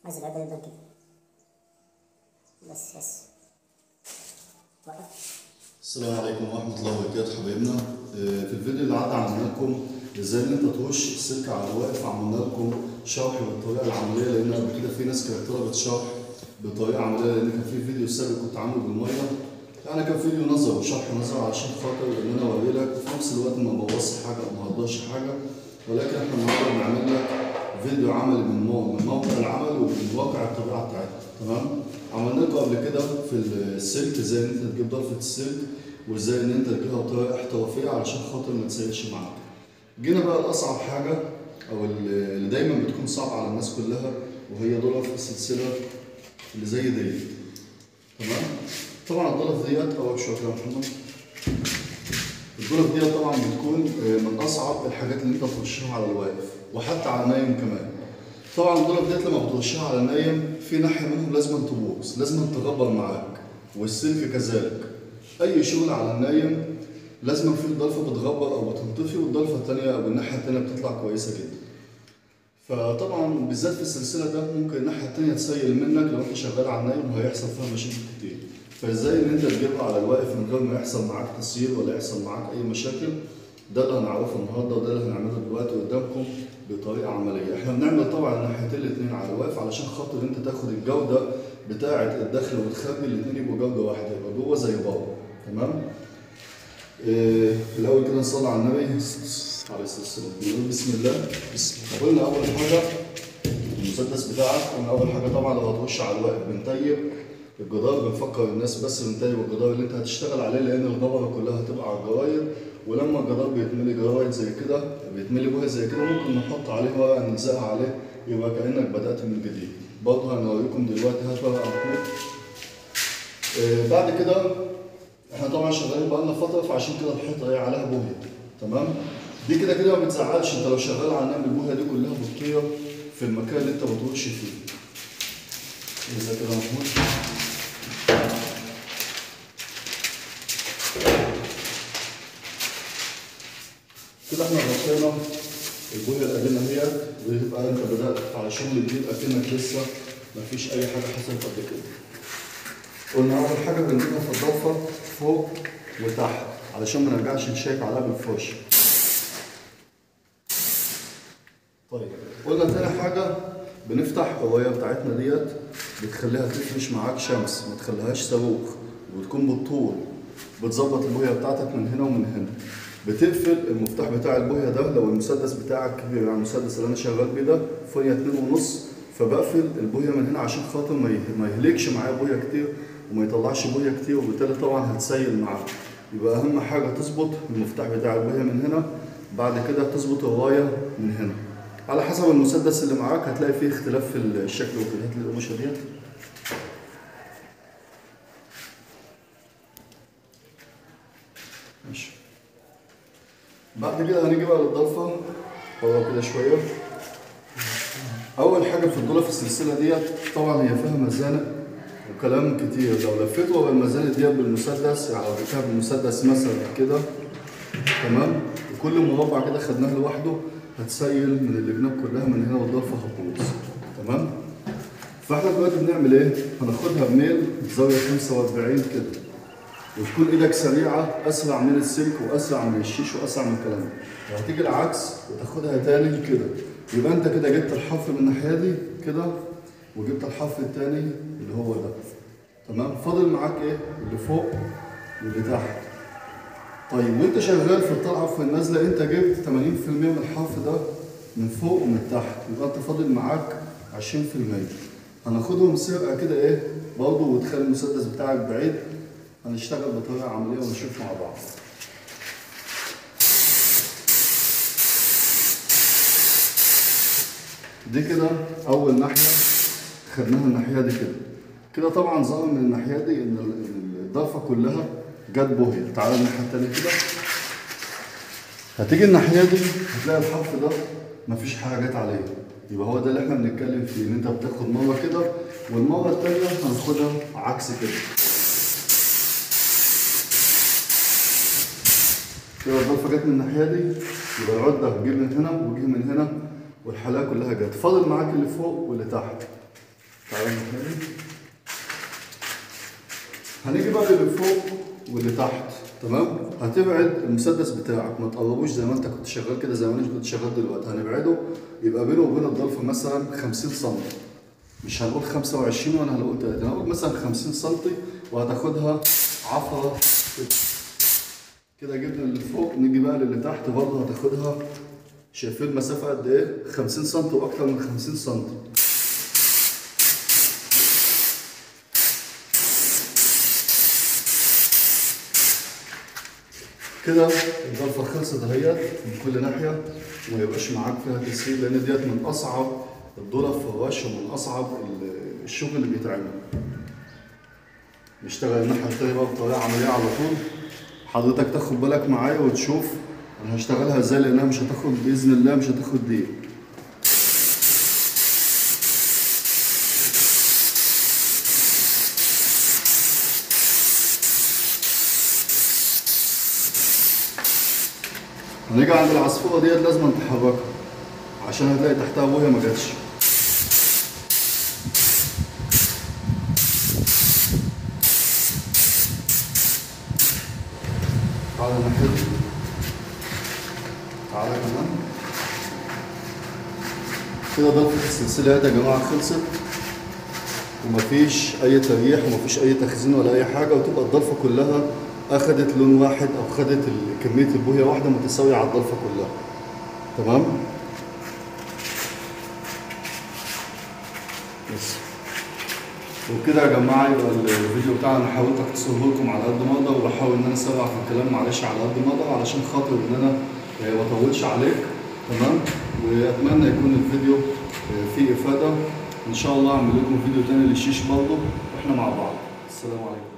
عايز العدد يبان كده بس بس وقف السلام عليكم ورحمة الله وبركاته حبايبنا آه، في الفيديو اللي عدى عملنا لكم ازاي ان انت ترش السلك على الواقف عملنا لكم شرح بالطريقة العملية لان قبل كده في ناس كانت طلبت شرح بطريقة عملية لان كان في فيديو سابق كنت عامله بالمية يعني كان فيديو نظر وشرح نظر عشان خاطر ان انا اوري لك وفي نفس الوقت ما بوظش حاجة او ما هقدرش حاجة ولكن احنا النهارده بنعمل لك فيديو عملي من مو- من موقع العمل ومن واقع الطبيعة بتاعتنا تمام عملنا لكم قبل كده في السلك ازاي ان انت تجيب ضرفة السلك وازاي ان انت تجيبها بطريقه احترافيه علشان خاطر ما تسيلش معاك. جينا بقى لاصعب حاجه او اللي دايما بتكون صعبه على الناس كلها وهي ضرف السلسله اللي زي ديت. تمام؟ طبعا الضرف ديت اول شويه كده يا محمد. الضرف ديت طبعا بتكون آه، من اصعب الحاجات اللي انت بترشها على الواقف وحتى على النايم كمان. طبعا الضرب ديت لما بترشها على النايم في ناحيه منهم لازم تبوظ لازم تغبر معاك والسلك كذلك اي شغل على النايم لازم في الضلفه بتغبر او بتنطفي والضلفه الثانيه او الناحيه الثانيه بتطلع كويسه جدا فطبعا بالذات في السلسله ده ممكن الناحيه الثانيه تسيل منك لو انت شغال على النايم وهيحصل فيها مشاكل كتير فازاي ان انت تجيبها على الواقف من غير ما يحصل معاك تسيير ولا يحصل معاك اي مشاكل ده اللي هنعرفه النهارده وده اللي هنعمله دلوقتي قدامكم بطريقه عمليه احنا بنعمل طبعا الناحيتين الاثنين على الواقف علشان خاطر انت تاخد الجوده بتاعه الدخل والخارج الاثنين يبقوا جوده واحده يبقى جوه زي بره تمام إيه الاول كده نصلي على النبي عليه الصلاه والسلام نقول بسم الله بسم الله قلنا اول حاجه المسدس بتاعك قلنا اول حاجه طبعا لو هتخش على الواقف بنطيب الجدار بنفكر الناس بس بنطيب الجدار اللي انت هتشتغل عليه لان الغبره كلها هتبقى على الجرايد ولما الجدار بيتملي جرايد زي كده بيتملي بوهي زي كده ممكن نحط عليه ورقه نلزقها عليه يبقى كانك بدات من جديد برضه هنوريكم دلوقتي هات ورقه محمود آه، بعد كده احنا طبعا شغالين بقالنا فتره فعشان كده الحيطه ايه عليها بوهيه تمام دي كده كده ما بتزعلش انت لو شغال على نعمل البوهيه دي كلها بتطير في المكان اللي انت بترش فيه اذا كده محمود كده احنا غطينا البويه القديمه اهي وتبقى انت بدات على شغل جديد اكنك لسه مفيش اي حاجه حصلت قبل كده. قلنا اول حاجه بنجيبها في الضفه فوق وتحت علشان ما نرجعش نشيك عليها بالفرش. طيب قلنا تاني حاجه بنفتح الروايه بتاعتنا ديت بتخليها تفرش معاك شمس ما تخليهاش صاروخ وتكون بالطول بتظبط البويه بتاعتك من هنا ومن هنا بتقفل المفتاح بتاع البويه ده لو المسدس بتاعك كبير يعني المسدس اللي انا شغال بيه ده فوقيه اتنين ونص فبقفل البويه من هنا عشان خاطر ما يه- ما يهلكش معايا بويه كتير وما يطلعش بويه كتير وبالتالي طبعا هتسيل معاك يبقى اهم حاجه تظبط المفتاح بتاع البويه من هنا بعد كده تظبط الرايه من هنا على حسب المسدس اللي معاك هتلاقي فيه اختلاف في الشكل وكده هات لي القماشه ديت ماشي بعد كده هنيجي بقى للضلفه هو كده شويه اول حاجه في الضلف السلسله ديت طبعا هي فيها مزانق وكلام كتير لو لفيت ورا المزانق ديت بالمسدس يعني لو جبتها بالمسدس مثلا كده تمام وكل مربع كده خدناه لوحده هتسيل من الجناب كلها من هنا والضلفه هتبوظ تمام فاحنا دلوقتي بنعمل ايه؟ هناخدها بميل بزاويه 45 كده وتكون ايدك سريعه اسرع من السلك واسرع من الشيش واسرع من الكلام ده وهتيجي العكس وتاخدها تاني كده يبقى انت كده جبت الحرف من الناحيه دي كده وجبت الحرف التاني اللي هو ده تمام فاضل معاك ايه اللي فوق واللي تحت طيب وانت شغال في الطلعه وفي النازله انت جبت 80% من الحرف ده من فوق ومن تحت يبقى انت فاضل معاك 20% هناخدهم سرقه كده ايه برضه وتخلي المسدس بتاعك بعيد هنشتغل بطريقه عمليه ونشوف مع بعض دي كده اول ناحيه خدناها الناحيه دي كده كده طبعا ظهر من الناحيه دي ان ال- الضفه كلها جت بوهيه تعالى الناحيه التانيه كده هتيجي الناحيه دي هتلاقي الحرف ده مفيش حاجه جت عليه يبقى هو ده اللي احنا بنتكلم فيه ان انت بتاخد مره كده والمره التانيه هناخدها عكس كده كده الضفه جت من الناحيه دي يبقى العده هتجيب من هنا وتجيب من هنا والحلاقه كلها جت فاضل معاك اللي فوق واللي تحت تعالى نحل. هنيجي بقى للي فوق واللي تحت تمام هتبعد المسدس بتاعك ما تقربوش زي ما انت كنت شغال كده زي ما انا كنت شغال دلوقتي هنبعده يبقى بينه وبين الضلفه مثلا 50 سم مش هنقول 25 ولا هنقول 30 هنقول مثلا 50 سم وهتاخدها عفره كده. كده جبنا اللي فوق نيجي بقى للي تحت برضه هتاخدها شايفين المسافه قد ايه 50 سم واكتر من 50 سم كده الضلفه خلصت اهيت من كل ناحيه وما يبقاش معاك فيها تسهيل لان ديت من اصعب الضلف في الرش ومن اصعب ال- الشغل اللي بيتعمل نشتغل الناحيه التانيه بقى بطريقه عمليه على طول حضرتك تاخد بالك معايا وتشوف انا هشتغلها ازاي لانها مش هتاخد باذن الله مش هتاخد دقيقه هنيجي عند العصفوره ديت لازم تحركها عشان هتلاقي تحتها ابويا ما جاتش تعالى نحل تعالى كمان كده ضلفة السلسلة دي يا جماعة خلصت ومفيش أي تريح ومفيش أي تخزين ولا أي حاجة وتبقى الضلفة كلها أخدت لون واحد أو خدت ال- كمية البوية واحدة متساوية على الضلفة كلها تمام؟ بس وبكده يا جماعه يبقى الفيديو بتاعنا انا حاولت اختصره لكم على قد ما اقدر وبحاول ان انا اسرع في الكلام معلش على قد ما اقدر علشان خاطر ان انا آه، ما اطولش عليك تمام واتمنى يكون الفيديو آه، فيه افاده ان شاء الله اعمل لكم فيديو تاني للشيش برضه واحنا مع بعض السلام عليكم